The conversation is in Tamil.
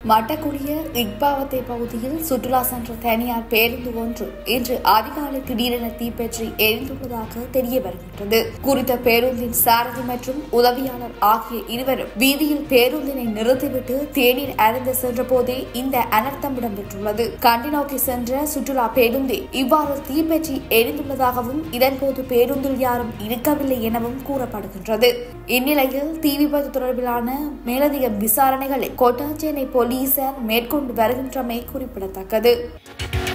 மட்டக்குடிய இக்பாவத்தை பகுதியில் சுற்றுலா சென்ற தனியார் பேருந்து ஒன்று இன்று அதிகாலை திடீரென தீப்பற்றி எரிந்துள்ளதாக தெரிய வருகின்றது குறித்த பேருந்தின் சாரதி மற்றும் உதவியாளர் ஆகிய இருவரும் வீதியில் பேருந்தினை நிறுத்திவிட்டு தேநீர் அருந்த சென்ற போதே இந்த அனர்த்தம் இடம்பெற்றுள்ளது கண்டி நோக்கி சென்ற சுற்றுலா பேருந்தே இவ்வாறு தீப்பற்றி எரிந்துள்ளதாகவும் இதன்போது பேருந்தில் யாரும் இருக்கவில்லை எனவும் கூறப்படுகின்றது இந்நிலையில் தீ விபத்து தொடர்பிலான மேலதிக விசாரணைகளை கோட்டாச்சேனை போலீசார் மேற்கொண்டு வருகின்றமை குறிப்பிடத்தக்கது